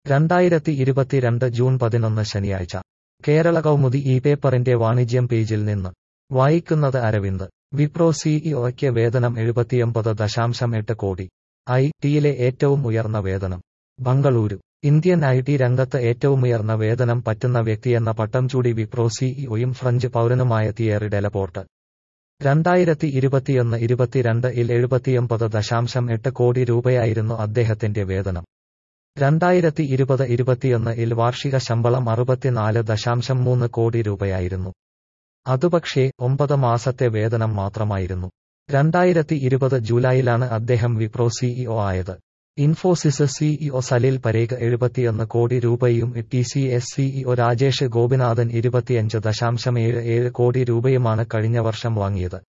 രണ്ടായിരത്തി ഇരുപത്തിരണ്ട് ജൂൺ പതിനൊന്ന് ശനിയാഴ്ച കേരള കൗമുദി ഈ പേപ്പറിന്റെ വാണിജ്യം പേജിൽ നിന്ന് വായിക്കുന്നത് അരവിന്ദ് വിപ്രോ സിഇഒയ്ക്ക് വേതനം എഴുപത്തിയൊമ്പത് ദശാംശം എട്ട് കോടി ഐ ടിയിലെ ഏറ്റവും ഉയർന്ന വേതനം ബംഗളൂരു ഇന്ത്യൻ ഐ ടി രംഗത്ത് ഏറ്റവുമുയർന്ന വേതനം പറ്റുന്ന വ്യക്തിയെന്ന പട്ടം ചൂടി വിപ്രോ സിഇഒയും ഫ്രഞ്ച് പൗരനുമായ തിയേറി ഡെലപോർട്ട് രണ്ടായിരത്തി ഇരുപത്തിയൊന്ന് ഇരുപത്തിരണ്ട് ഇൽ എഴുപത്തിയൊമ്പത് ദശാംശം എട്ട് കോടി രൂപയായിരുന്നു അദ്ദേഹത്തിന്റെ വേതനം രണ്ടായിരത്തി ഇരുപത് ഇരുപത്തിയൊന്ന് ഇൽ വാർഷിക ശമ്പളം അറുപത്തിനാല് ദശാംശം മൂന്ന് കോടി രൂപയായിരുന്നു അതുപക്ഷേ ഒമ്പത് മാസത്തെ വേതനം മാത്രമായിരുന്നു രണ്ടായിരത്തി ഇരുപത് ജൂലൈയിലാണ് അദ്ദേഹം വിപ്രോ സിഇഒ ആയത് ഇൻഫോസിസ് സിഇഒ സലിൽ പരേഖ് എഴുപത്തിയൊന്ന് കോടി രൂപയും T C S CEO Rajesh Gopinathan ഇരുപത്തിയഞ്ച് ദശാംശം ഏഴ് ഏഴ് കോടി രൂപയുമാണ് കഴിഞ്ഞ വർഷം വാങ്ങിയത്